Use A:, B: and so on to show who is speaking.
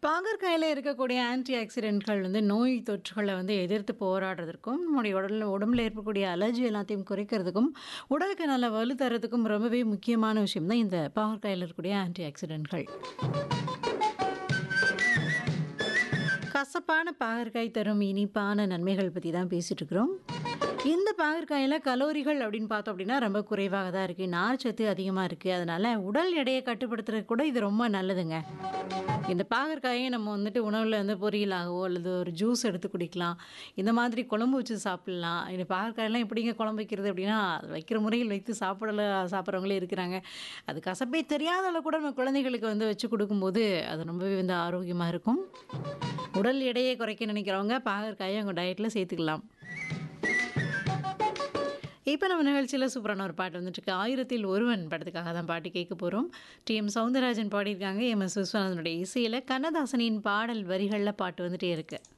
A: பாகற்காயில இருக்கக்கூடிய ஆன்டி ஆக்சிடென்ட்கள் வந்து நோய் தொற்றுகளை வந்து எதிர்த்து போராடுறதற்கும், நம்முடைய உடல்ல உடம்புல ஏற்படக்கூடிய அலர்ஜி எல்லாத்தையும் குறைக்கிறதுக்கும், உடலுக்கு நல்ல வலு தர்றதுக்கும் ரொம்பவே முக்கியமான விஷயம் தான் இந்த பாகற்காயில இருக்கக்கூடிய ஆன்டி ஆக்சிடென்ட்கள். கசப்பான பாகற்காய் தரும் இனிப்பான நன்மைகள் பத்தி தான் பேசிட்டு இருக்கிறோம். இந்த பாகற்காயில கலோரிகள் அப்படின்னு பார்த்தோம் அப்படின்னா ரொம்ப குறைவாக தான் இருக்கு. நார்ச்சத்து அதிகமா இருக்கு. அதனால உடல் எடையை கட்டுப்படுத்துறதுக்கு கூட இது ரொம்ப நல்லதுங்க. இந்த பாகற்காயை நம்ம வந்துட்டு உணவுல வந்து பொரியலாகவோ அல்லது ஒரு ஜூஸ் எடுத்து குடிக்கலாம். இந்த மாதிரி குழம்பு வச்சு சாப்பிடலாம். இந்த பாகற்காயெல்லாம் எப்படிங்க குழம்பு வைக்கிறது அப்படின்னா, வைக்கிற முறையில் வைத்து சாப்பிடல சாப்பிட்றவங்களே இருக்கிறாங்க. அது கசப்பே தெரியாத அளவு கூட நம்ம குழந்தைகளுக்கு வந்து வச்சு கொடுக்கும்போது, அது ரொம்பவே வந்து ஆரோக்கியமா இருக்கும். உடல் எடையை குறைக்க நினைக்கிறவங்க பாகற்காயை உங்க டயட்ல சேர்த்துக்கலாம். இப்ப நம்ம நிகழ்ச்சியில சூப்பரான ஒரு பாட்டு வந்துட்டுருக்கு. "ஆயிரத்தில் ஒருவன்" படத்துக்காக தான் பாட்டு கேட்க போறோம். டி.எம். சௌந்தரராஜன் பாடியிருக்காங்க. எம்.எஸ். விஸ்வநாதனுடைய இசையில கண்ணதாசனின் பாடல் வரிகள்ல பாட்டு வந்துட்டே இருக்கு.